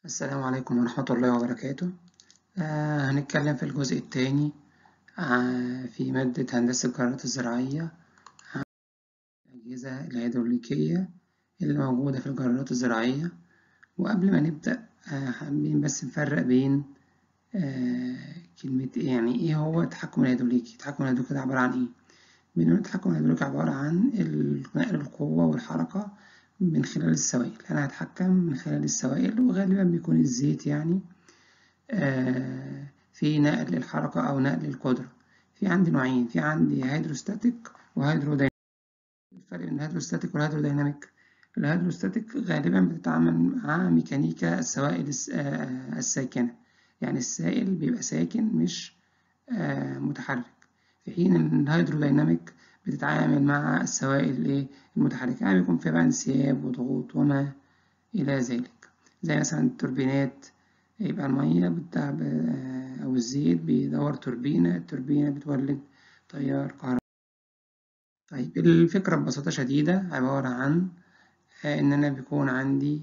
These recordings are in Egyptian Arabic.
السلام عليكم ورحمة الله وبركاته آه هنتكلم في الجزء الثاني آه في مادة هندسة القرارات الزراعية عن الأجهزة الهيدروليكية اللي موجودة في القرارات الزراعية وقبل ما نبدأ آه حابين بس نفرق بين آه كلمة إيه يعني إيه هو التحكم الهيدروليكي التحكم الهيدروليكي ده عبارة عن إيه بنقول التحكم الهيدروليكي عبارة عن نقل القوة والحركة من خلال السوائل أنا هتحكم من خلال السوائل وغالبا بيكون الزيت يعني آه في نقل الحركة أو نقل القدرة في عندي نوعين في عندي هيدروستاتيك وهيدروديناميك الفرق بين الهيدروستاتيك والهيدروديناميك الهيدروستاتيك غالبا بتتعامل مع ميكانيكا السوائل الساكنة يعني السائل بيبقى ساكن مش آه متحرك في حين الهيدروديناميك بتتعامل مع السوائل المتحركة يعني بيكون فيها بقى انسياب وضغوط وما إلى ذلك زي مثلا التوربينات يبقى المية بتاع أو الزيت بيدور توربينة التوربينة بتولد تيار كهربائي طيب الفكرة ببساطة شديدة عبارة عن إن أنا بيكون عندي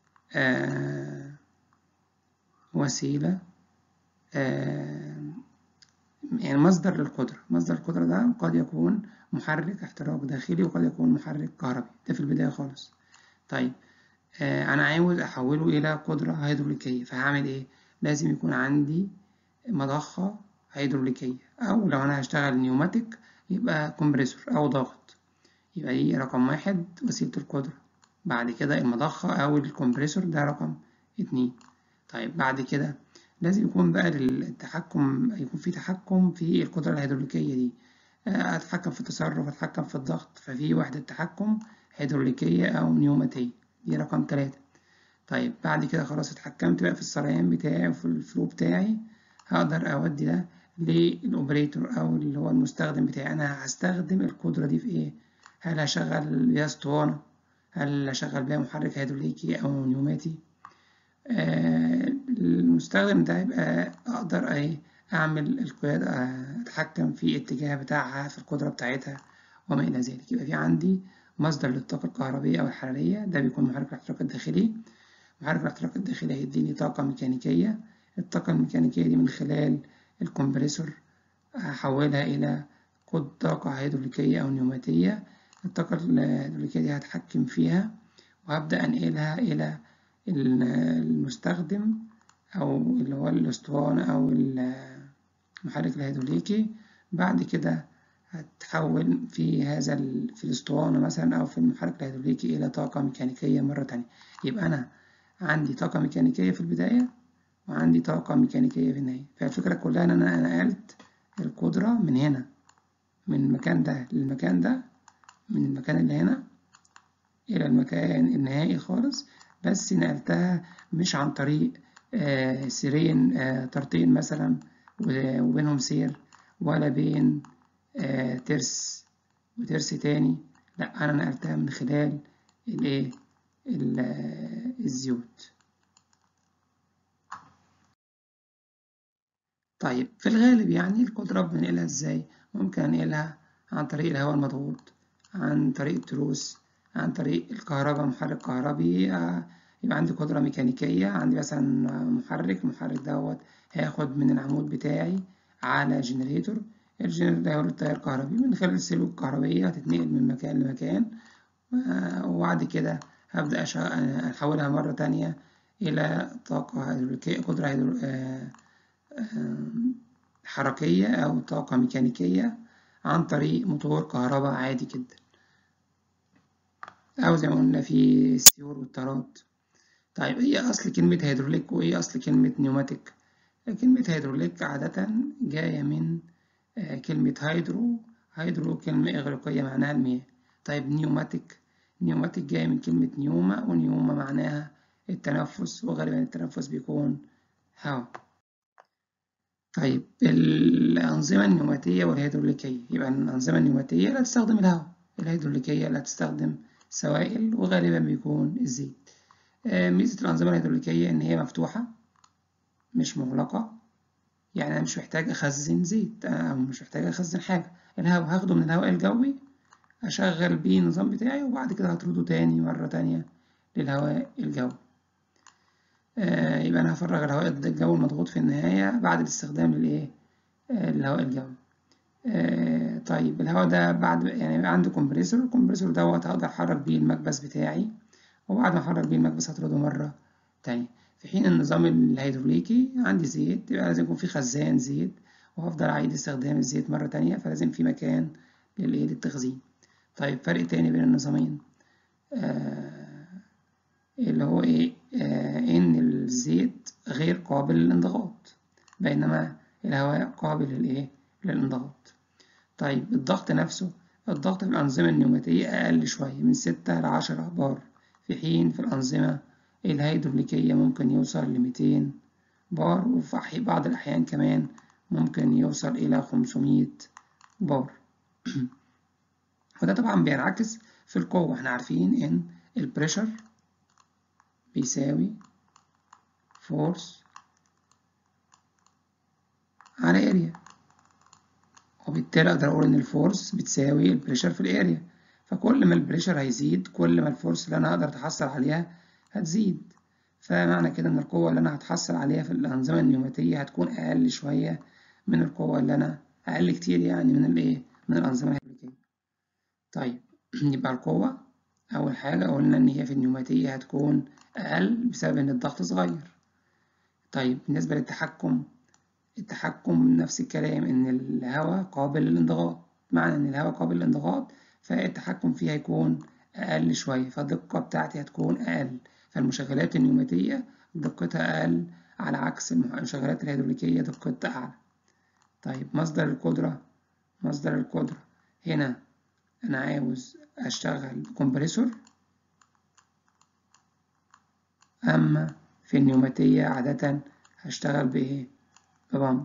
وسيلة يعني مصدر للقدرة مصدر القدرة ده قد يكون محرك احتراق داخلي وقد يكون محرك كهربي ده في البداية خالص طيب آه أنا عاوز أحوله إلى قدرة هيدروليكية فهعمل إيه؟ لازم يكون عندي مضخة هيدروليكية أو لو أنا هشتغل نيوماتيك يبقى كومبريسور أو ضغط يبقى دي رقم واحد وسيلة القدرة بعد كده المضخة أو الكمبريسور ده رقم اتنين طيب بعد كده لازم يكون بقى التحكم يكون في تحكم في القدرة الهيدروليكية دي أتحكم في التصرف أتحكم في الضغط ففي وحدة تحكم هيدروليكية أو نيوماتية دي رقم تلاتة طيب بعد كده خلاص اتحكمت بقى في السريان بتاعي وفي الفلو بتاعي هقدر أودي ده للأوبريتور أو اللي هو المستخدم بتاعي أنا هستخدم القدرة دي في إيه؟ هل هشغل بيها اسطوانة؟ هل هشغل بيها محرك هيدروليكي أو نيوماتي؟ آه المستخدم ده يبقى أقدر أيه أعمل القيادة أتحكم في الاتجاه بتاعها في القدرة بتاعتها وما إلى ذلك يبقى في عندي مصدر للطاقة الكهربية أو الحرارية ده بيكون محرك الاحتراق الداخلي محرك الاحتراق الداخلي هيديني طاقة ميكانيكية الطاقة الميكانيكية دي من خلال الكمبريسور هحولها إلى طاقة هيدروليكية أو نيوماتية الطاقة الهيدروليكية دي هتحكم فيها وهبدأ أنقلها إلى المستخدم أو اللي هو الأسطوانة أو المحرك الهيدروليكي بعد كده هتحول في هذا في الأسطوانة مثلا أو في المحرك الهيدروليكي إلى طاقة ميكانيكية مرة تانية يبقى أنا عندي طاقة ميكانيكية في البداية وعندي طاقة ميكانيكية في النهاية فالفكرة كلها إن أنا نقلت القدرة من هنا من المكان ده للمكان ده من المكان اللي هنا إلى المكان النهائي خالص بس نقلتها مش عن طريق آه سيرين آه طرطين مثلا وبينهم سير ولا بين آه ترس وترس تاني لا أنا نقلتها من خلال الإيه الزيوت طيب في الغالب يعني القدرة بننقلها ازاي ممكن انقلها عن طريق الهواء المضغوط عن طريق التروس عن طريق الكهرباء محرك كهربي يبقى عندي قدرة ميكانيكية عندي مثلا محرك المحرك دوت هياخد من العمود بتاعي على جنريتور الجنريتور ده هيولد تيار كهربي من خلال السلوك الكهربية هتتنقل من مكان لمكان وبعد كده هبدأ أحولها مرة تانية إلى طاقة هيدروليكية قدرة هيدرو... حركية أو طاقة ميكانيكية عن طريق موتور كهرباء عادي جدا أو زي ما قلنا في السيور والطارات طيب إيه أصل كلمة هيدروليك وإيه أصل كلمة نيوماتيك كلمة هيدروليك عادة جاية من كلمة هيدرو هيدرو كلمة إغريقية معناها المياه طيب نيوماتيك نيوماتيك جاية من كلمة نيوما ونيوما معناها التنفس وغالبا التنفس بيكون هواء طيب الأنظمة النيوماتية والهيدروليكية يبقى الأنظمة النيوماتية لا تستخدم الهواء الهيدروليكية لا تستخدم سوائل وغالبا بيكون الزيت ميزة الأنظمة الهيدروليكية إن هي مفتوحة مش مغلقة يعني أنا مش محتاج أخزن زيت أو مش محتاج أخزن حاجة الهواء هاخده من الهواء الجوي أشغل بيه النظام بتاعي وبعد كده هطرده تاني مرة تانية للهواء الجوي يبقى أنا هفرغ الهواء الجوي المضغوط في النهاية بعد الاستخدام للإيه الهواء الجوي طيب الهواء ده بعد يعني يبقى عندي كومبريسور الكمبريسور دوت هقدر أحرك بيه المكبس بتاعي وبعد ما أحرك بيه المكبس هطرده مرة تانية في حين النظام الهيدروليكي عندي زيت يبقى لازم يكون في خزان زيت وهفضل أعيد استخدام الزيت مرة تانية فلازم في مكان للإيه للتخزين طيب فرق تاني بين النظامين آه اللي هو إيه آه إن الزيت غير قابل للانضغاط بينما الهواء قابل للإيه للانضغاط طيب الضغط نفسه الضغط في الأنظمة النيوماتية أقل شوية من ستة لعشرة بار في حين في الأنظمة الهيدروليكية ممكن يوصل لميتين بار وفي بعض الأحيان كمان ممكن يوصل إلى خمسمية بار وده طبعا بينعكس في القوة احنا عارفين إن البريشر بيساوي فورس على اريا وبالتالي أقدر أقول إن الفورس بتساوي البريشر في الاريا فكل ما البريشر هيزيد كل ما الفورس اللي أنا أقدر أتحصل عليها هتزيد فمعنى كده إن القوة اللي أنا هتحصل عليها في الأنظمة النيوماتية هتكون أقل شوية من القوة اللي أنا أقل كتير يعني من الإيه من الأنظمة الهيدروليكية طيب يبقى القوة أول حاجة قلنا إن هي في النيوماتية هتكون أقل بسبب إن الضغط صغير طيب بالنسبة للتحكم التحكم نفس الكلام إن الهواء قابل للانضغاط معنى إن الهواء قابل للانضغاط فالتحكم فيه هيكون أقل شوية فالدقة بتاعتي هتكون أقل فالمشغلات النيوماتية دقتها أقل على عكس المشغلات الهيدروليكية دقتها أعلى طيب مصدر القدرة مصدر القدرة هنا أنا عاوز أشتغل بكمبريسور أما في النيوماتية عادة هشتغل بإيه؟ ببامب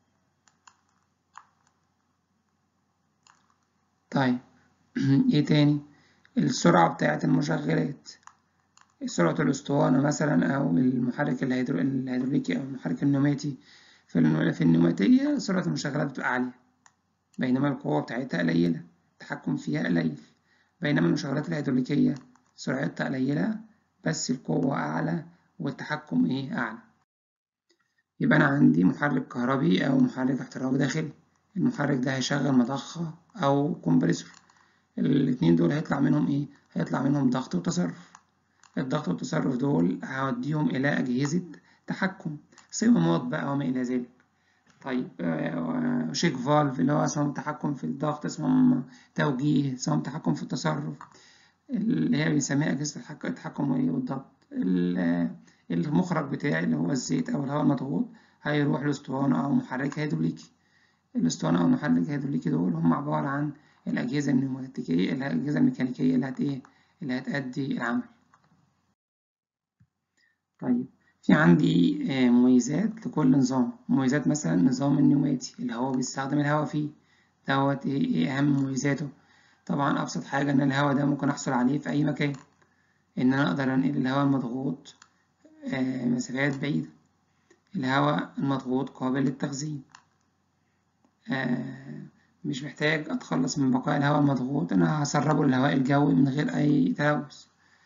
طيب إيه تاني؟ السرعة بتاعة المشغلات سرعة الأسطوانة مثلا أو المحرك الهيدروليكي أو المحرك النوماتي في في النوماتية سرعة المشغلات بتبقى عالية بينما القوة بتاعتها قليلة التحكم فيها قليل بينما المشغلات الهيدروليكية سرعتها قليلة بس القوة أعلى والتحكم إيه أعلى يبقى أنا عندي محرك كهربي أو محرك احتراق داخلي المحرك ده هيشغل مضخة أو كومبريسور الاتنين دول هيطلع منهم إيه؟ هيطلع منهم ضغط وتصرف الضغط والتصرف دول هوديهم إلى أجهزة تحكم صمامات بقى وما إلى ذلك طيب شيك فالف اللي هو صمام تحكم في الضغط صمام توجيه صمام تحكم في التصرف اللي هي بنسميها أجهزة التحكم والضغط المخرج بتاعي اللي هو الزيت أو الهواء المضغوط هيروح لأسطوانة أو محرك هيدروليكي الأسطوانة أو المحرك الهيدروليكي دول هم عبارة عن الأجهزة النيوماتيكية الأجهزة الميكانيكية اللي هت إيه اللي هتأدي العمل طيب في عندي مميزات لكل نظام مميزات مثلا النظام النيوماتي اللي هو بيستخدم الهواء فيه دوت إيه, إيه أهم مميزاته طبعا أبسط حاجة إن الهواء ده ممكن أحصل عليه في أي مكان إن أنا أقدر أنقل الهواء المضغوط مسافات بعيدة الهواء المضغوط قابل للتخزين مش محتاج أتخلص من بقايا الهواء المضغوط أنا هسربه للهواء الجوي من غير أي تلوث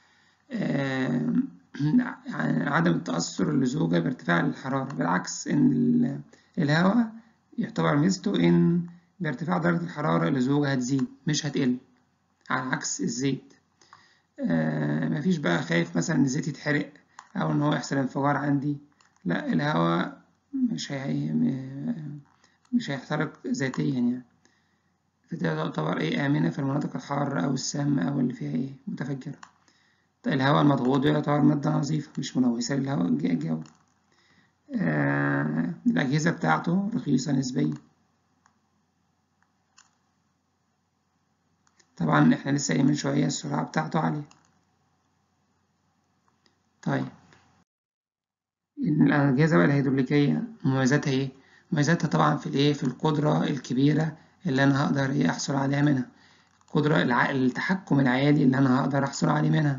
عدم التأثر اللزوجة بارتفاع الحرارة بالعكس إن الهواء يعتبر ميزته إن بارتفاع درجة الحرارة اللزوجة هتزيد مش هتقل على عكس الزيت مفيش بقى خايف مثلا إن الزيت يتحرق أو إن هو يحصل انفجار عندي لا الهواء مش هي مش هيحترق ذاتيا يعني فتعتبر إيه آمنة في المناطق الحارة أو السامة أو اللي فيها إيه متفجرة الهواء المضغوط يعتبر مادة نظيفة مش ملوثة للهواء الجوي آه الأجهزة بتاعته رخيصة نسبيا طبعا احنا لسه قايلين من شوية السرعة بتاعته عالية طيب الأجهزة بقى الهيدروليكية مميزاتها ايه؟ مميزاتها طبعا في الايه في القدرة الكبيرة اللي أنا هقدر ايه أحصل عليها منها القدرة الع... التحكم العالي اللي أنا هقدر أحصل عليه منها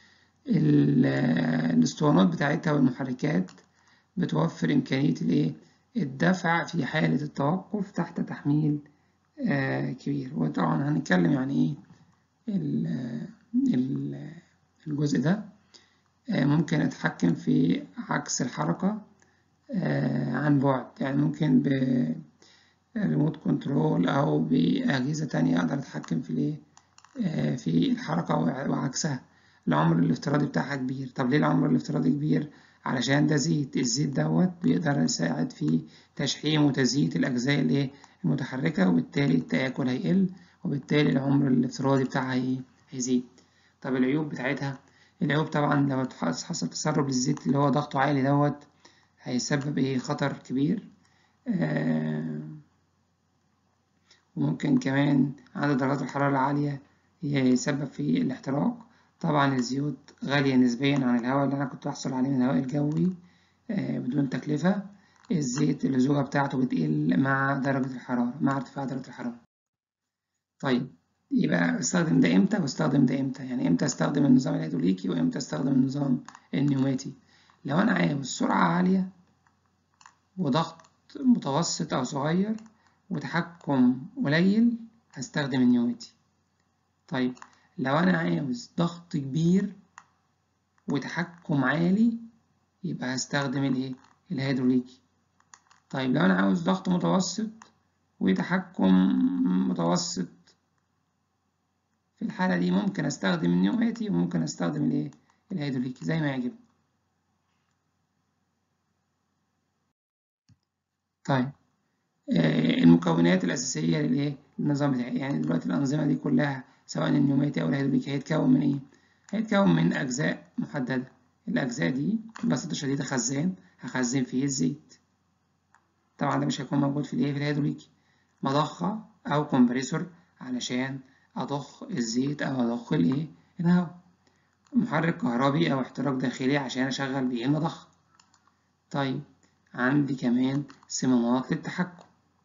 الاسطوانات بتاعتها والمحركات بتوفر إمكانية الإيه؟ الدفع في حالة التوقف تحت تحميل آه كبير وطبعا هنتكلم يعني إيه الجزء ده ممكن أتحكم في عكس الحركة عن بعد يعني ممكن بريموت كنترول أو بأجهزة تانية أقدر أتحكم في الإيه في الحركة وعكسها العمر الافتراضي بتاعها كبير طب ليه العمر الافتراضي كبير علشان ده زيت الزيت دوت بيقدر يساعد في تشحيم وتزييت الأجزاء الإيه المتحركة وبالتالي التآكل هيقل وبالتالي العمر الافتراضي بتاعها هيزيد طب العيوب بتاعتها العيوب طبعا لو حصل تسرب للزيت اللي هو ضغطه عالي دوت هيسبب ايه خطر كبير آه وممكن كمان عدد درجات الحرارة العالية يسبب في الاحتراق طبعا الزيوت غالية نسبيا عن الهواء اللي أنا كنت بحصل عليه من الهواء الجوي آه بدون تكلفة الزيت اللزوجة بتاعته بتقل مع درجة الحرارة مع ارتفاع درجة الحرارة طيب يبقى استخدم ده امتى واستخدم ده امتى يعني امتى استخدم النظام الهيدروليكي وامتى استخدم النظام النيوماتي لو انا عاوز سرعة عالية وضغط متوسط او صغير وتحكم قليل هستخدم النيوماتي طيب لو انا عاوز ضغط كبير وتحكم عالي يبقى هستخدم الايه الهيدروليكي طيب لو انا عاوز ضغط متوسط وتحكم متوسط في الحالة دي ممكن استخدم النيوماتي وممكن استخدم الايه الهيدروليكي زي ما يعجبني طيب آه المكونات الأساسية للايه للنظام بتاعي يعني دلوقتي الأنظمة دي كلها سواء النيوماتي أو الهيدروليكي هيتكون من ايه هيتكون من أجزاء محددة الأجزاء دي ببساطة شديدة خزان هخزن فيه الزيت طبعا ده مش هيكون موجود في الايه في الهيدروليكي مضخة أو كومبريسور علشان أضخ الزيت أو أضخ الإيه الهواء محرك كهربي أو احتراق داخلي عشان أشغل بيه المضخة طيب عندي كمان صمامات للتحكم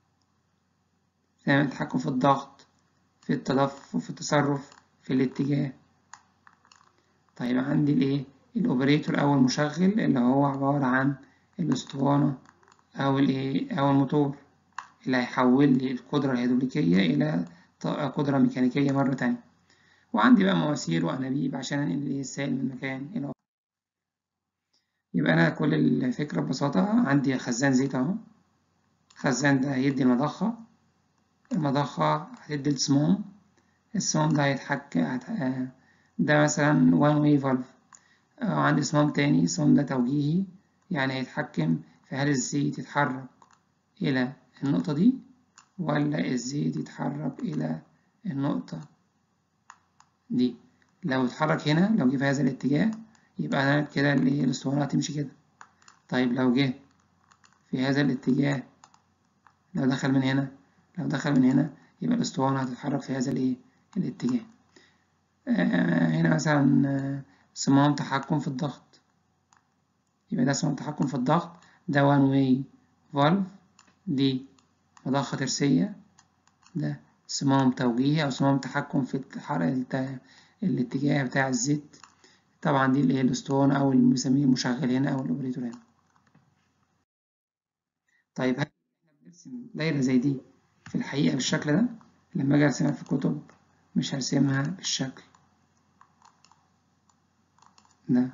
صمام التحكم في الضغط في التدفق في التصرف في الاتجاه طيب عندي الإيه الأوبريتور أو المشغل اللي هو عبارة عن الأسطوانة أو الإيه أو الموتور اللي هيحول لي القدرة الهيدروليكية إلى قدرة ميكانيكية مرة تانية وعندي بقى مواسير وأنابيب عشان أنقل السائل من مكان إلى آخر يبقى أنا كل الفكرة ببساطة عندي خزان زيت أهو الخزان ده هيدي المضخة المضخة هتدي الصمام الصمام ده هيتحكم ده مثلا one way valve عندي صمام تاني الصمام ده توجيهي يعني هيتحكم في هل الزيت يتحرك إلى النقطة دي ولا الزيت يتحرك إلى النقطة دي لو اتحرك هنا لو جه في هذا الاتجاه يبقى أنا كده الأسطوانة هتمشي كده طيب لو جه في هذا الاتجاه لو دخل من هنا لو دخل من هنا يبقى الأسطوانة هتتحرك في هذا الإيه الاتجاه آه هنا مثلا آه صمام تحكم في الضغط يبقى ده صمام تحكم في الضغط ده one way valve دي مضخة ترسية ده صمام توجيهي أو صمام تحكم في الحركة الاتجاه بتاع الزيت طبعا دي اللي هي الأسطوانة أو اللي بنسميه المشغل هنا أو الأوبريتور هنا طيب هل احنا بنرسم دايرة زي دي في الحقيقة بالشكل ده لما أجي أرسمها في الكتب مش هرسمها بالشكل ده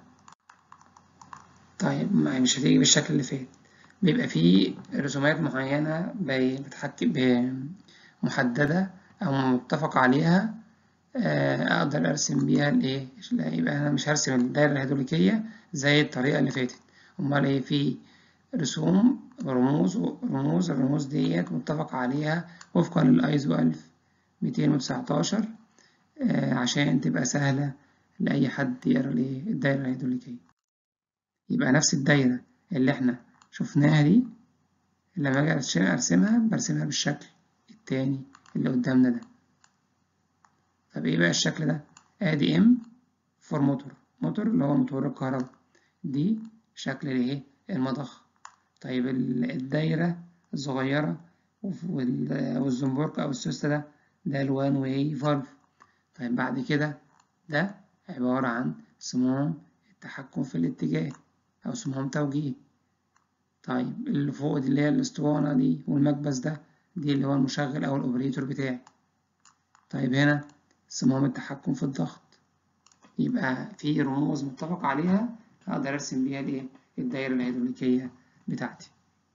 طيب مش هتيجي بالشكل اللي فات بيبقى فيه رسومات معينة بتحكم محددة أو متفق عليها أقدر أرسم بيها الإيه يبقى أنا مش هرسم الدايرة الهيدروليكية زي الطريقة اللي فاتت أمال إيه في رسوم رموز رموز الرموز ديت متفق عليها وفقا للأيزو ألف ميتين وتسعتاشر عشان تبقى سهلة لأي حد يقرا الدايرة الهيدروليكية يبقى نفس الدايرة اللي احنا شفناها دي لما اجي ارسمها برسمها بالشكل التاني اللي قدامنا ده طب ايه بقى الشكل ده ادي ام فور موتور موتور اللي هو موتور الكهرباء دي شكل الايه المضخة طيب الدايرة الصغيرة والزنبرك او السوستة ده ده الوان واي فالف طيب بعد كده ده عبارة عن صمام التحكم في الاتجاه او صمام توجيه طيب اللي فوق دي اللي هي الاسطوانة دي والمكبس ده دي اللي هو المشغل أو الأوبريتور بتاعي طيب هنا صمام التحكم في الضغط يبقى في رموز متفق عليها أقدر أرسم بيها الإيه؟ الدايرة الهيدروليكية بتاعتي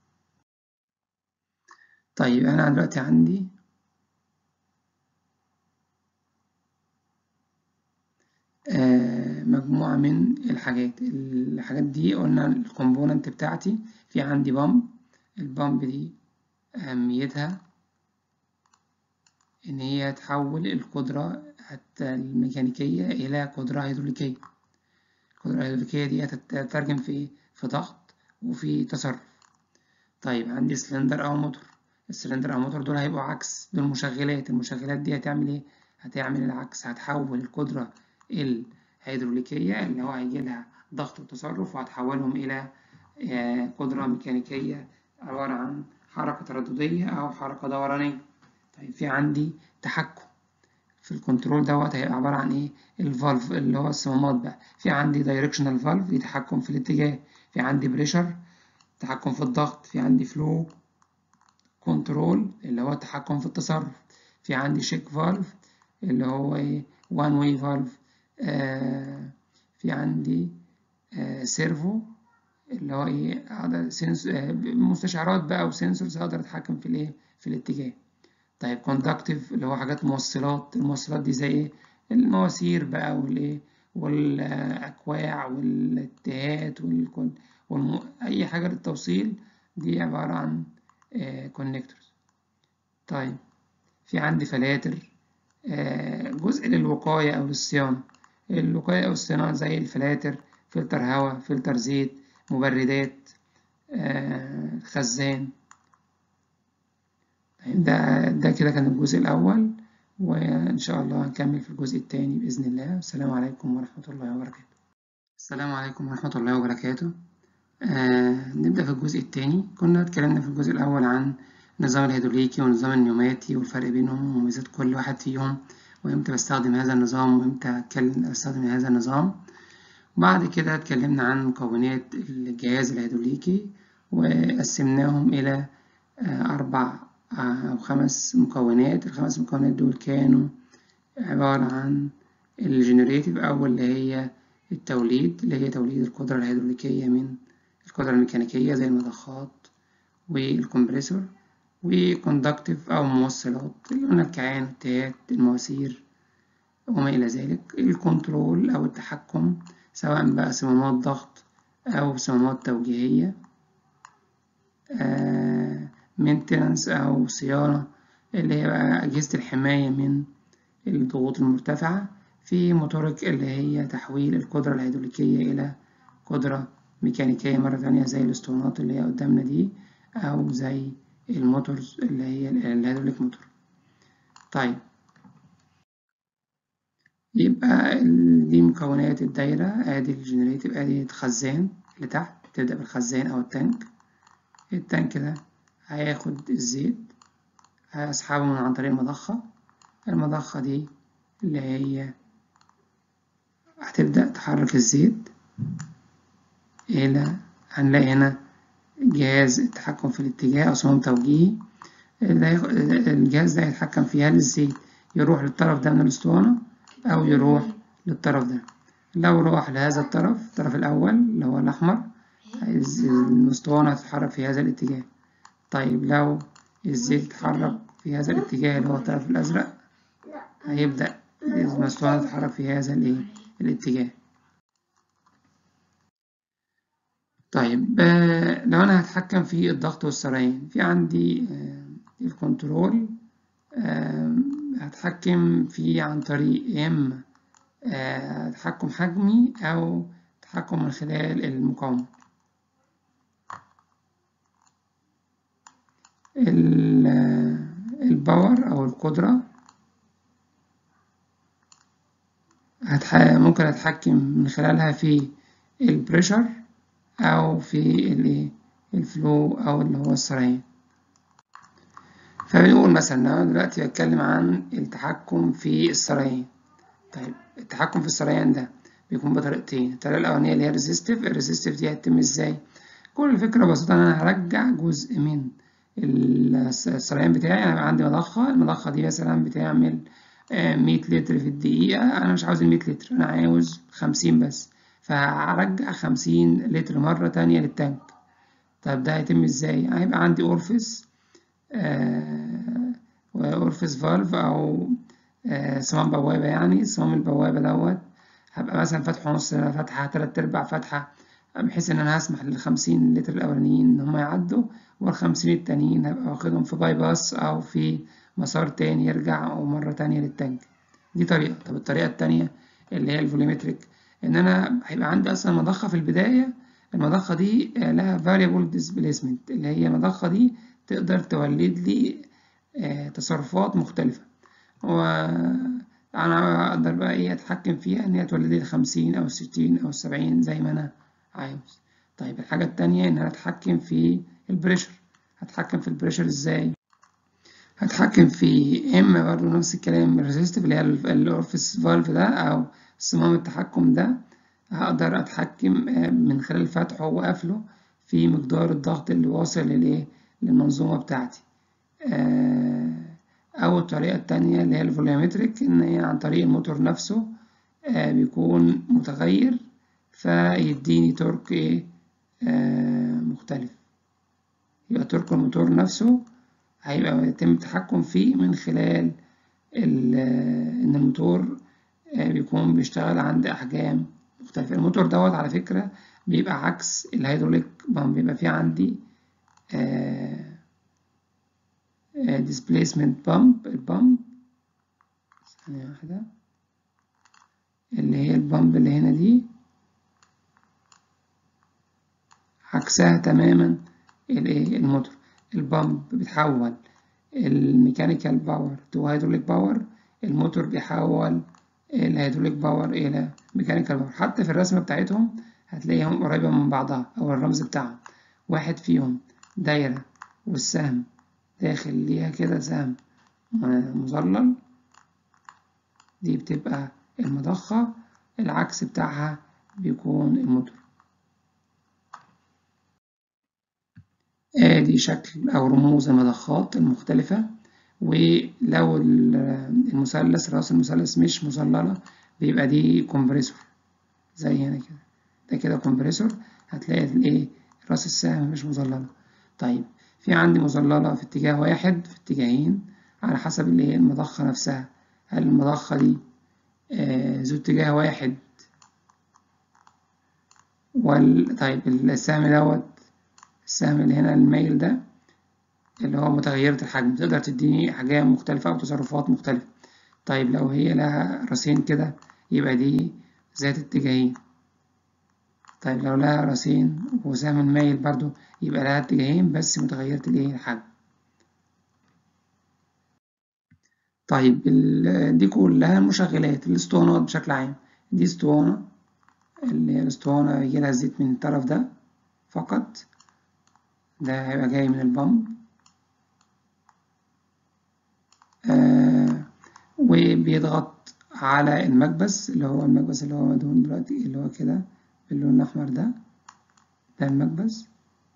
طيب أنا دلوقتي عندي آه مجموعة من الحاجات الحاجات دي قلنا الكومبوننت بتاعتي في عندي بامب البامب دي أهميتها إن هي تحول القدرة حتى الميكانيكية إلى قدرة هيدروليكية القدرة الهيدروليكية دي هتترجم في في ضغط وفي تصرف طيب عندي سلندر أو موتور السلندر أو موتور دول هيبقوا عكس دول مشغلات المشغلات دي هتعمل إيه؟ هتعمل العكس هتحول القدرة الهيدروليكية اللي هو هيجي لها ضغط وتصرف وهتحولهم إلى قدرة ميكانيكية عبارة عن حركة ترددية أو حركة دورانية طيب في عندي تحكم في الكنترول دوت هيبقى عبارة عن إيه الفالف اللي هو الصمامات بقى في عندي دايركشنال فالف دي تحكم في الاتجاه في عندي بريشر تحكم في الضغط في عندي فلو كنترول اللي هو التحكم في التصرف في عندي شيك فالف اللي هو ايه وان واي فالف آه في عندي آه سيرفو اللي هو ايه اقدر سنس آه مستشعرات بقى وسنسورز اقدر اتحكم في الايه في الاتجاه طيب كوندكتيف اللي هو حاجات موصلات الموصلات دي زي ايه المواسير بقى والايه والاكواع والاتهات والكون والم... اي حاجه للتوصيل دي عباره عن كونكتورز طيب في عندي فلاتر آه جزء للوقايه او للصيانه الوقايه او الصيانه زي الفلاتر فلتر هواء فلتر زيت مبردات آه خزان ده ده كده كان الجزء الأول وإن شاء الله هنكمل في الجزء الثاني بإذن الله السلام عليكم ورحمة الله وبركاته السلام عليكم ورحمة الله وبركاته آه نبدأ في الجزء الثاني كنا اتكلمنا في الجزء الأول عن النظام الهيدروليكي والنظام النيوماتي والفرق بينهم وميزات كل واحد فيهم وإمتى بستخدم هذا النظام وإمتى أستخدم هذا النظام وبعد كده اتكلمنا عن مكونات الجهاز الهيدروليكي وقسمناهم إلى آه أربع أو خمس مكونات الخمس مكونات دول كانوا عبارة عن الجنريتيف أو اللي هي التوليد اللي هي توليد القدرة الهيدروليكية من القدرة الميكانيكية زي المضخات والكمبريسور وكوندكتيف أو موصلات اللي قلنا الكيان التهات المواسير وما إلى ذلك الكنترول أو التحكم سواء بقى صمامات ضغط أو صمامات توجيهية آه مينتنانس أو صيانة اللي هي بقى أجهزة الحماية من الضغوط المرتفعة في موتورك اللي هي تحويل القدرة الهيدروليكية إلى قدرة ميكانيكية مرة تانية زي الاسطوانات اللي هي قدامنا دي أو زي الموتورز اللي هي الهيدروليك موتور طيب يبقى دي مكونات الدايرة ادي الجنريتيف ادي الخزان اللي تحت تبدأ بالخزان أو التانك التانك ده هياخد الزيت هسحبه من عن طريق المضخة المضخة دي اللي هي هتبدأ تحرك الزيت إلى هنلاقي هنا جهاز التحكم في الاتجاه أو صمام توجيهي الجهاز ده يتحكم في هل الزيت يروح للطرف ده من الأسطوانة أو يروح للطرف ده لو راح لهذا الطرف الطرف الأول اللي هو الأحمر الأسطوانة هتتحرك في هذا الاتجاه طيب لو الزيت اتحرك في هذا الاتجاه اللي هو الطرف الأزرق هيبدأ الأسطوانة تتحرك في هذا الإيه الاتجاه طيب آه لو أنا هتحكم في الضغط والسريان في عندي آه الكنترول آه هتحكم فيه عن طريق إما آه تحكم حجمي أو تحكم من خلال المقاومة الباور أو القدرة ممكن أتحكم من خلالها في البريشر أو في الفلو أو اللي هو السريان فبنقول مثلا أنا دلوقتي بتكلم عن التحكم في السريان طيب التحكم في السريان ده بيكون بطريقتين الطريقة الأولانية اللي هي الريزيستيف الريزيستيف دي هتتم ازاي كل الفكرة بسيطة إن أنا هرجع جزء من السريان بتاعي أنا عندي مضخة المضخة دي مثلا بتعمل 100 لتر في الدقيقة أنا مش عاوز المية لتر أنا عاوز خمسين بس فهرجع خمسين لتر مرة تانية للتانك طب ده هيتم ازاي؟ هيبقى عندي أورفس آه أورفس فالف أو آه صمام بوابة يعني صمام البوابة دوت هبقى مثلا فاتحه نص فتحة تلات أرباع فتحة بحيث إن أنا هسمح للخمسين لتر الأولانيين إن هما يعدوا والخمسين التانيين هبقى واخدهم في باي باس أو في مسار تاني يرجع أو مرة تانية للتانك دي طريقة طب الطريقة التانية اللي هي الفوليمتريك إن أنا هيبقى عندي أصلا مضخة في البداية المضخة دي لها variable displacement اللي هي المضخة دي تقدر تولد لي تصرفات مختلفة وأنا أقدر بقى إيه أتحكم فيها إن هي تولد لي الخمسين أو الستين أو السبعين زي ما أنا عاوز طيب الحاجة التانية إن أنا أتحكم في البريشر هتحكم في البريشر إزاي؟ هتحكم في إما برضه نفس الكلام الريزيستيف اللي هي الأورفيس فالف ده أو صمام التحكم ده هقدر أتحكم من خلال فتحه وقفله في مقدار الضغط اللي واصل للإيه للمنظومة بتاعتي أو الطريقة التانية اللي هي الفوليومتريك إن هي عن طريق الموتور نفسه بيكون متغير فيديني تورك إيه مختلف يبقى تورك الموتور نفسه هيبقى يتم التحكم فيه من خلال إن الموتور بيكون بيشتغل عند أحجام مختلفة الموتور دوت على فكرة بيبقى عكس الهيدروليك بامب بيبقى فيه عندي displacement بامب البامب ثانية واحدة اللي هي البامب اللي هنا دي عكسها تماما الايه الموتور البامب بتحول الميكانيكال باور تو هيدروليك باور الموتور بيحول الهيدروليك باور الى ميكانيكال باور حتى في الرسمه بتاعتهم هتلاقيهم قريبه من بعضها او الرمز بتاعهم واحد فيهم دايره والسهم داخل ليها كده سهم مظلل دي بتبقى المضخه العكس بتاعها بيكون الموتور ادي شكل او رموز المضخات المختلفة ولو المثلث راس المثلث مش مظللة بيبقى دي كومبريسور زي هنا كده ده كده كومبريسور هتلاقي الايه راس السهم مش مظللة طيب في عندي مظللة في اتجاه واحد في اتجاهين على حسب الايه المضخة نفسها هل المضخة دي آه ذو اتجاه واحد وال طيب السهم دوت السهم اللي هنا الميل ده اللي هو متغيرة الحجم تقدر تديني أحجام مختلفة أو تصرفات مختلفة طيب لو هي لها راسين كده يبقى دي ذات اتجاهين طيب لو لها راسين وسهم الميل برضو يبقى لها اتجاهين بس متغيرة الايه الحجم طيب دي كلها مشغلات الاسطوانات بشكل عام دي اسطوانة اللي هي الاسطوانة يجيلها زيت من الطرف ده فقط ده هيبقى جاي من البامب آه وبيضغط على المكبس اللي هو المكبس اللي هو مدهون دلوقتي اللي هو كده باللون الأحمر ده ده المكبس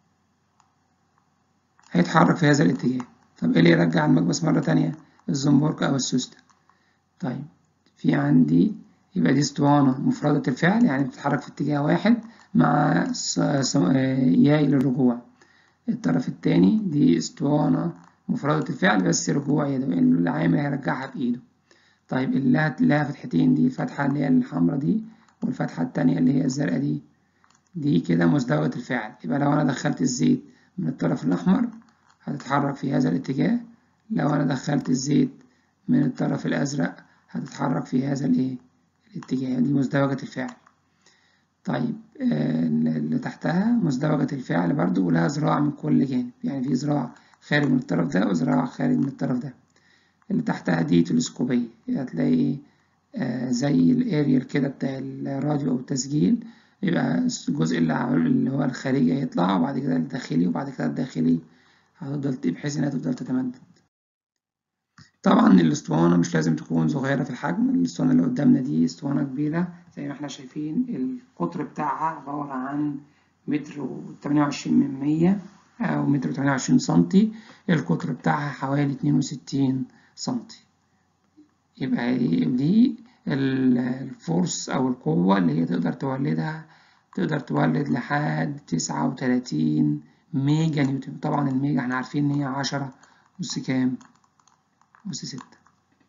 هيتحرك في هذا الاتجاه طب ايه اللي يرجع المكبس مرة تانية الزنبرك أو السوستة طيب في عندي يبقى دي اسطوانة مفردة الفعل يعني بتتحرك في اتجاه واحد مع ياي للرجوع الطرف التاني دي اسطوانة مفردة الفعل بس رجوع يدوي العامل هيرجعها بإيده طيب اللي لها فتحتين دي الفتحة اللي هي الحمرا دي والفتحة التانية اللي هي الزرقاء دي دي كده مزدوجة الفعل يبقى لو أنا دخلت الزيت من الطرف الأحمر هتتحرك في هذا الاتجاه لو أنا دخلت الزيت من الطرف الأزرق هتتحرك في هذا الإيه الاتجاه دي مزدوجة الفعل طيب آه اللي تحتها مزدوجة الفعل برضو ولها ذراع من كل جانب يعني في ذراع خارج من الطرف ده وذراع خارج من الطرف ده اللي تحتها دي تلسكوبية هتلاقي آه زي الاريال كده بتاع الراديو أو التسجيل يبقى الجزء اللي هو الخارجي هيطلع وبعد كده الداخلي وبعد كده الداخلي هتفضل بحيث إنها تفضل تتمدد طبعا الاسطوانة مش لازم تكون صغيرة في الحجم الاسطوانة اللي قدامنا دي اسطوانة كبيرة زي ما احنا شايفين القطر بتاعها عبارة عن متر وتمانية وعشرين من مية أو متر وتمانية وعشرين سنتي القطر بتاعها حوالي اتنين وستين سنتي يبقى دي الفورس أو القوة اللي هي تقدر تولدها تقدر تولد لحد تسعة وتلاتين ميجا نيوتن طبعا الميجا احنا عارفين إن هي عشرة أس كام أس ستة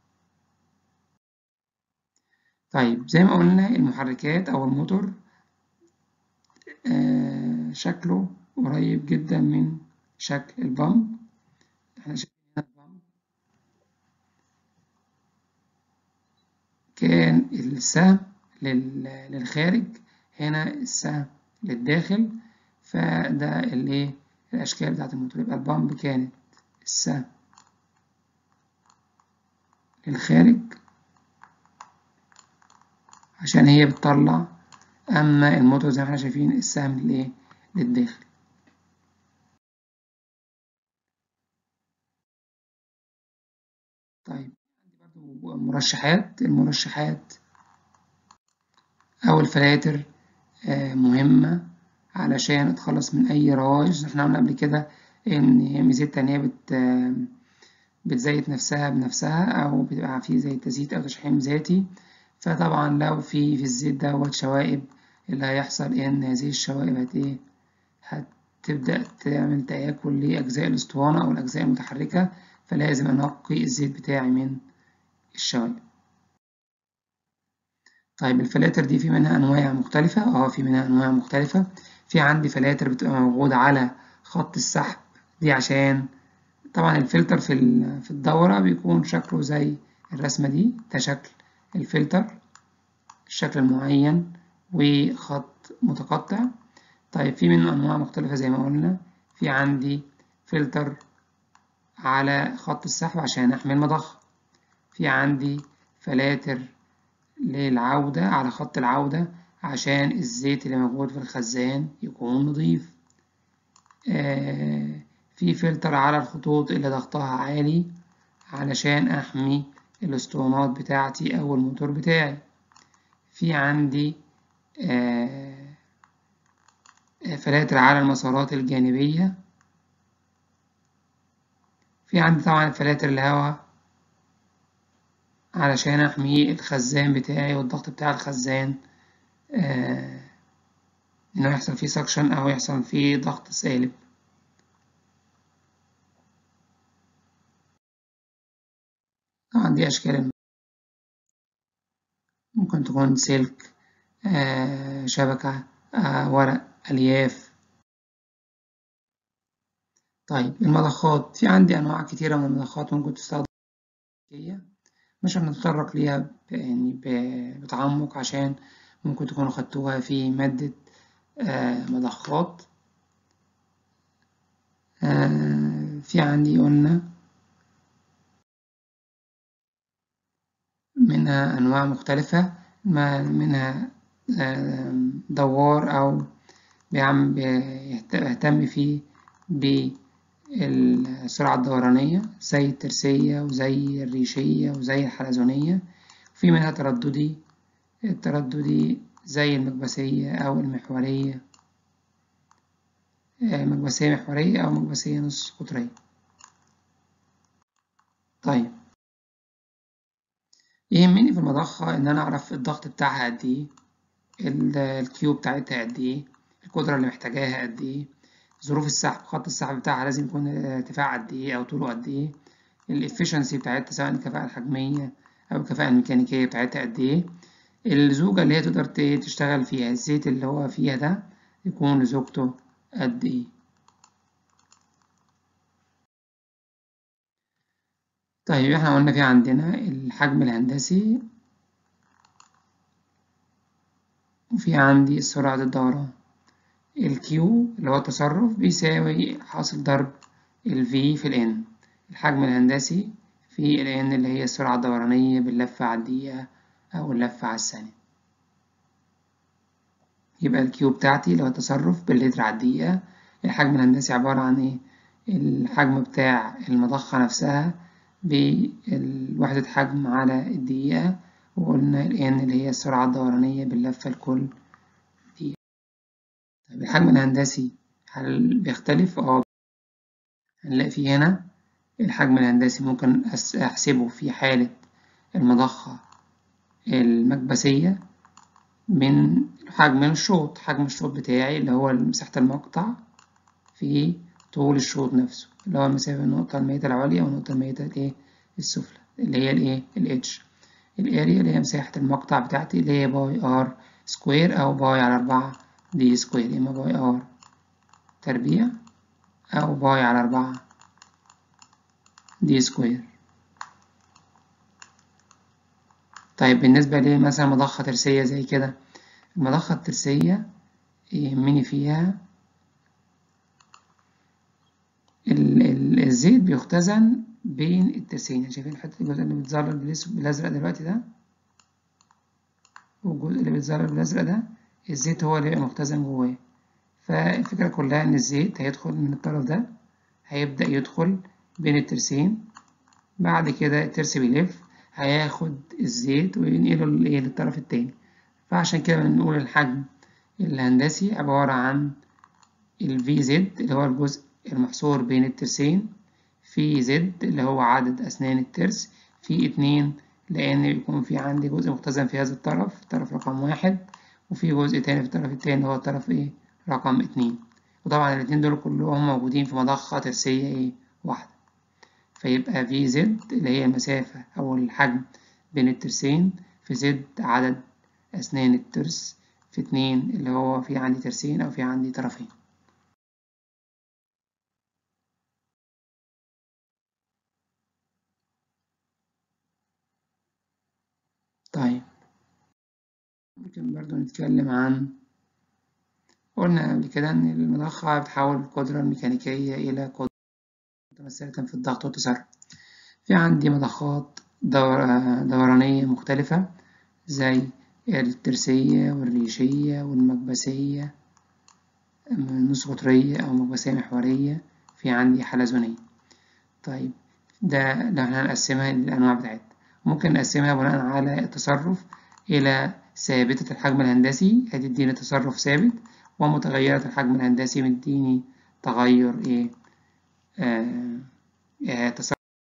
طيب زي ما قلنا المحركات أو الموتور آه شكله قريب جدا من شكل البامب احنا شايفين هنا البامب كان السهم للخارج هنا السهم للداخل فده اللي الأشكال بتاعت الموتور يبقى البامب كانت السهم للخارج عشان هي بتطلع أما الموتور زي ما احنا شايفين السهم للإيه للداخل طيب برضو مرشحات المرشحات أو الفلاتر مهمة علشان اتخلص من أي رواج احنا قلنا قبل كده إن ميزتها إن هي بت بتزيت نفسها بنفسها أو بتبقى فيه زي تزييت أو تشحيم ذاتي فطبعا لو في في الزيت دوت شوائب اللي هيحصل إن هذه الشوائب هت إيه هتبدأ تعمل تآكل لأجزاء الأسطوانة أو الأجزاء المتحركة فلازم أنقي الزيت بتاعي من الشوائب طيب الفلاتر دي في منها أنواع مختلفة اه في منها أنواع مختلفة في عندي فلاتر بتبقى موجودة على خط السحب دي عشان طبعا الفلتر في في الدورة بيكون شكله زي الرسمة دي ده شكل الفلتر الشكل المعين وخط متقطع طيب في منه أنواع مختلفة زي ما قلنا في عندي فلتر على خط السحب عشان أحمي المضخة في عندي فلاتر للعودة على خط العودة عشان الزيت اللي موجود في الخزان يكون نظيف آه في فلتر على الخطوط اللي ضغطها عالي علشان أحمي الاسطوانات بتاعتي أو الموتور بتاعي في عندي آه فلاتر على المسارات الجانبية في عندي طبعا فلاتر الهواء علشان أحمي الخزان بتاعي والضغط بتاع الخزان آه إنه يحصل فيه سكشن أو يحصل فيه ضغط سالب طبعا دي أشكال ممكن تكون سلك آه شبكة آه ورق ألياف طيب المضخات في عندي أنواع كتيرة من المضخات ممكن تستخدم مش هنتطرق ليها يعني بتعمق عشان ممكن تكونوا خدتوها في مادة آه مضخات آه في عندي قلنا منها أنواع مختلفة منها آه دوار أو بيهتم فيه بالسرعة الدورانية زي الترسية وزي الريشية وزي الحلزونية في منها ترددي الترددي زي المكبسية أو المحورية مكبسية محورية أو مكبسية نص قطرية طيب يهمني في المضخة إن أنا أعرف الضغط بتاعها قد إيه الكيو بتاعتها قد إيه القدرة اللي محتاجاها قد إيه ظروف السحب خط السحب بتاعها لازم يكون ارتفاع قد إيه أو طوله قد إيه الإفشنسي بتاعتها سواء الكفاءة الحجمية أو الكفاءة الميكانيكية بتاعتها قد إيه الزوجة اللي هي تقدر تشتغل فيها الزيت اللي هو فيها ده يكون لزوجته قد إيه طيب احنا قلنا في عندنا الحجم الهندسي وفي عندي سرعة الدوران الكيو اللي هو التصرف بيساوي حاصل ضرب ال V في ال N الحجم الهندسي في ال N اللي هي السرعة الدورانية باللفة على الدقيقة أو اللفة على الثانية يبقى الكيو بتاعتي اللي هو التصرف باللتر على الدقيقة الحجم الهندسي عبارة عن إيه؟ الحجم بتاع المضخة نفسها بوحدة حجم على الدقيقة وقلنا ال N اللي هي السرعة الدورانية باللفة لكل دقيقة طيب الحجم الهندسي هل بيختلف؟ اه هنلاقي في هنا الحجم الهندسي ممكن أحسبه في حالة المضخة المكبسية من حجم الشوط حجم الشوط بتاعي اللي هو مساحة المقطع في طول الشوط نفسه اللي هو مسافة النقطة المائية العليا والنقطة المائية الإيه السفلى اللي هي الإيه الإتش الأريا اللي هي مساحة المقطع بتاعتي اللي هي باي آر سكوير أو باي على أربعة دي سكوير إما باي آر تربيع أو باي على أربعة دي سكوير طيب بالنسبة لمثلا مضخة ترسية زي كده المضخة الترسية يهمني فيها ال ال الزيت بيختزن بين الترسين شايفين حتة الجزء اللي بيتظلل بالأزرق دلوقتي ده والجزء اللي بيتظلل بالأزرق ده الزيت هو اللي بيبقى مختزن جواه فالفكرة كلها إن الزيت هيدخل من الطرف ده هيبدأ يدخل بين الترسين بعد كده الترس بيلف هياخد الزيت وينقله للطرف التاني فعشان كده بنقول الحجم الهندسي عبارة عن ال VZ اللي هو الجزء المحصور بين الترسين في زد اللي هو عدد أسنان الترس في اتنين لأن بيكون في عندي جزء مختزن في هذا الطرف طرف رقم واحد وفي جزء تاني في الطرف التاني اللي هو الطرف ايه رقم اتنين وطبعا الاتنين دول كلهم موجودين في مضخة ترسية ايه واحدة فيبقى في زد اللي هي المسافة أو الحجم بين الترسين في زد عدد أسنان الترس في اتنين اللي هو في عندي ترسين أو في عندي طرفين طيب ممكن برضو نتكلم عن قلنا قبل كده إن المضخة بتحول القدرة الميكانيكية إلى قدرة متمثلة في الضغط والتسرع في عندي مضخات دور... دورانية مختلفة زي الترسية والريشية والمكبسية نص قطرية أو مكبسية محورية في عندي حلزونية طيب ده لو احنا هنقسمها للأنواع بتاعتها ممكن نقسمها بناء على التصرف إلى ثابتة الحجم الهندسي هتديني تصرف ثابت ومتغيرة الحجم الهندسي مديني تغير إيه آه آه تصرف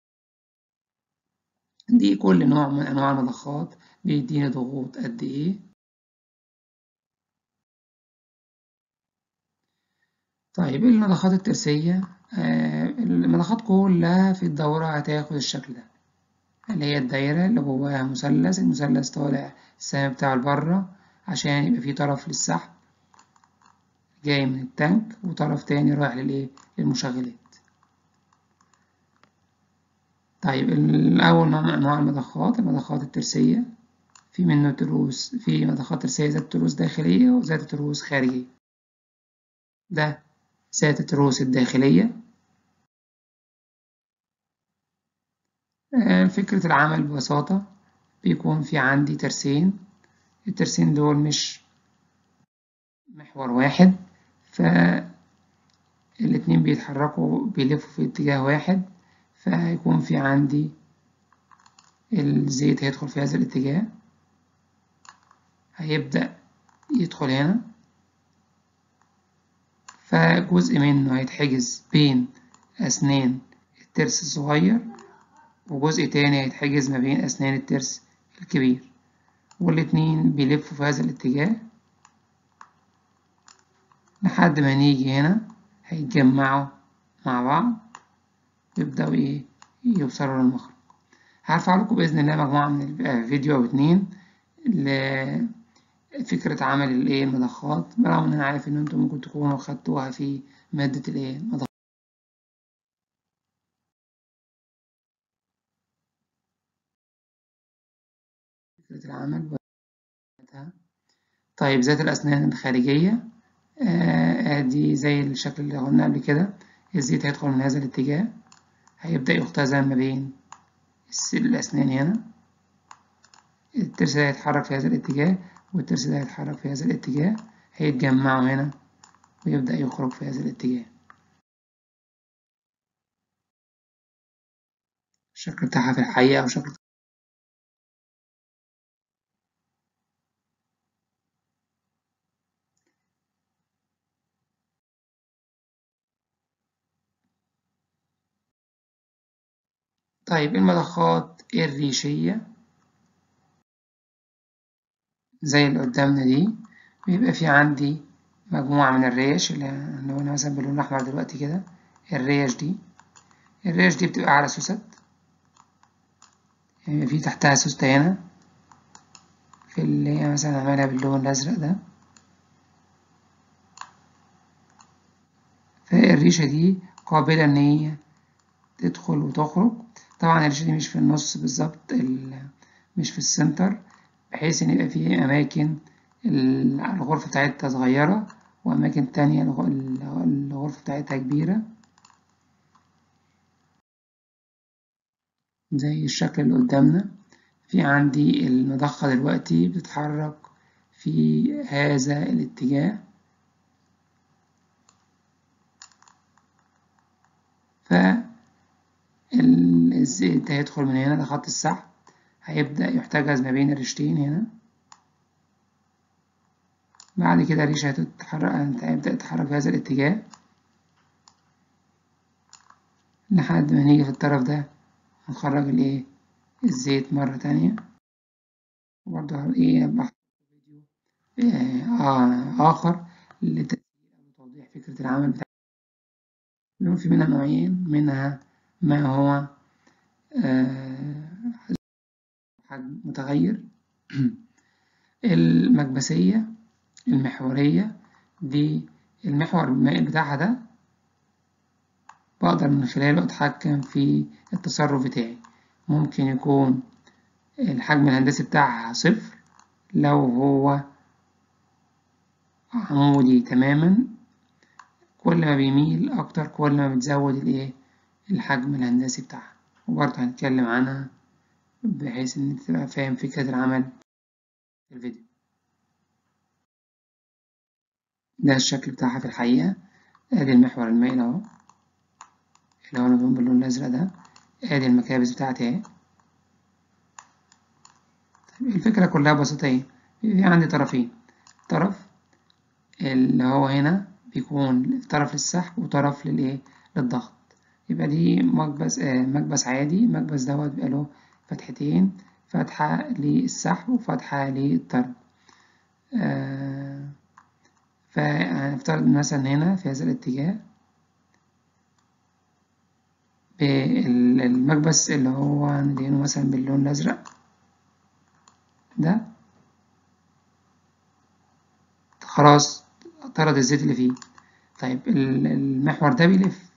دي كل نوع من أنواع المضخات بيديني ضغوط قد إيه طيب المضخات الترسية آه المضخات كلها في الدورة هتاخد الشكل ده اللي هي الدايرة اللي جواها مثلث المثلث طالع السهم بتاعه لبره عشان يبقى فيه طرف للسحب جاي من التانك وطرف تاني رايح للإيه للمشغلات طيب الأول نوع من أنواع المضخات المضخات الترسية في منه تروس في مضخات ترسية ذات تروس داخلية وذات تروس خارجية ده ذات التروس الداخلية فكرة العمل ببساطة بيكون في عندي ترسين الترسين دول مش محور واحد فالاتنين بيتحركوا بيلفوا في اتجاه واحد فهيكون في عندي الزيت هيدخل في هذا الاتجاه هيبدأ يدخل هنا فجزء منه هيتحجز بين أسنان الترس الصغير وجزء تاني هيتحجز ما بين أسنان الترس الكبير والاتنين بيلفوا في هذا الاتجاه لحد ما نيجي هنا هيتجمعوا مع بعض يبدأوا إيه يوصلوا للمخرج هرفع لكم بإذن الله مجموعة من الفيديو أو اتنين لفكرة عمل الإيه المضخات برغم إن أنا عارف إن أنتم ممكن تكونوا خدتوها في مادة الإيه المضخات فكرة العمل طيب ذات الأسنان الخارجية ادي آه زي الشكل اللي قلنا قبل كده الزيت هيدخل من هذا الاتجاه هيبدأ يختزن ما بين الأسنان هنا الترس ده هيتحرك في هذا الاتجاه والترس ده هيتحرك في هذا الاتجاه هيتجمعوا هنا ويبدأ يخرج في هذا الاتجاه الشكل بتاعها في الحقيقة أو شكل طيب المضخات الريشية زي اللي قدامنا دي بيبقى في عندي مجموعة من الريش اللي لو أنا مثلا باللون الأحمر دلوقتي كده الريش دي الريش دي بتبقى على سوست يعني في تحتها سوستة هنا في اللي هي مثلا عملها باللون الأزرق ده فالريشة دي قابلة إن هي تدخل وتخرج طبعا الريشة دي مش في النص بالظبط مش في السنتر بحيث إن يبقى فيه أماكن الغرفة بتاعتها صغيرة وأماكن تانية الغرفة بتاعتها كبيرة زي الشكل اللي قدامنا في عندي المضخة دلوقتي بتتحرك في هذا الاتجاه ف الزيت هيدخل من هنا ده خط السحب هيبدأ يحتجز ما بين الريشتين هنا بعد كده الريشة هتتحرك هيبدأ يتحرك في هذا الاتجاه لحد ما نيجي في الطرف ده هنخرج الايه الزيت مرة تانية وبرضه ايه بحط فيديو آه آخر لتوضيح فكرة العمل بتاع اللي في منها نوعين منها ما هو حجم متغير المكبسية المحورية دي المحور المائل بتاعها ده بقدر من خلاله أتحكم في التصرف بتاعي ممكن يكون الحجم الهندسي بتاعها صفر لو هو عمودي تماما كل ما بيميل أكتر كل ما بتزود الإيه الحجم الهندسي بتاعها وبرضه هنتكلم عنها بحيث إن أنت تبقى فاهم فكرة العمل في الفيديو ده الشكل بتاعها في الحقيقة ادي المحور المائل اهو اللي هو مدهون باللون الازرق ده ادي المكابس بتاعتي اهي طيب الفكرة كلها بسيطة ايه في عندي طرفين طرف اللي هو هنا بيكون طرف للسحب وطرف للايه للضغط يبقى دي مكبس آه مكبس عادي المكبس دوت بيبقى له فتحتين فتحة للسحب وفتحة للطرد آه فهنفترض مثلا هنا في هذا الاتجاه المكبس اللي هو ندهنه مثلا باللون الأزرق ده خلاص طرد الزيت اللي فيه طيب المحور ده بيلف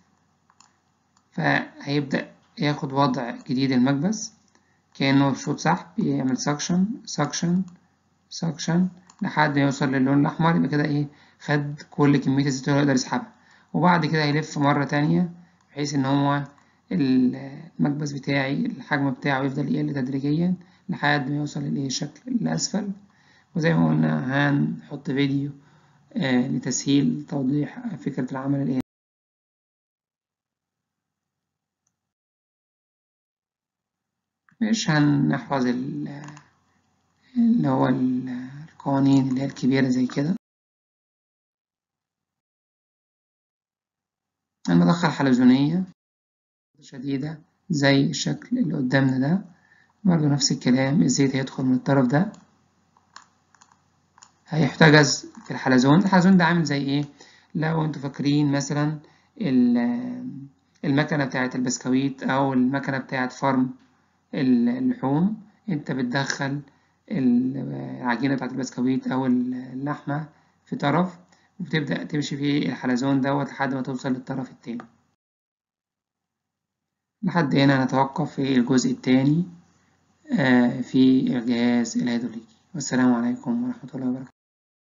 فهيبدأ ياخد وضع جديد المكبس كأنه بشوط سحب يعمل سكشن سكشن سكشن لحد ما يوصل للون الأحمر يبقى كده إيه خد كل كمية الزيت اللي يقدر يسحبها وبعد كده هيلف مرة تانية بحيث إن هو المكبس بتاعي الحجم بتاعه يفضل يقل تدريجيا لحد ما يوصل للشكل الأسفل وزي ما قلنا هنحط فيديو آه لتسهيل توضيح فكرة العمل الإيه مش هنحفظ اللي هو القوانين اللي هي الكبيرة زي كده المضخة الحلزونية شديدة زي الشكل اللي قدامنا ده برضو نفس الكلام الزيت هيدخل من الطرف ده هيحتجز في الحلزون الحلزون ده عامل زي ايه لو انتوا فاكرين مثلا المكنة بتاعة البسكويت او المكنة بتاعة فرم اللحوم انت بتدخل العجينة بتاعة البسكويت او اللحمة في طرف وبتبدأ تمشي في الحلزون دوت لحد ما توصل للطرف التاني لحد هنا نتوقف في الجزء الثاني في الجهاز الهيدروليكي والسلام عليكم ورحمة الله وبركاته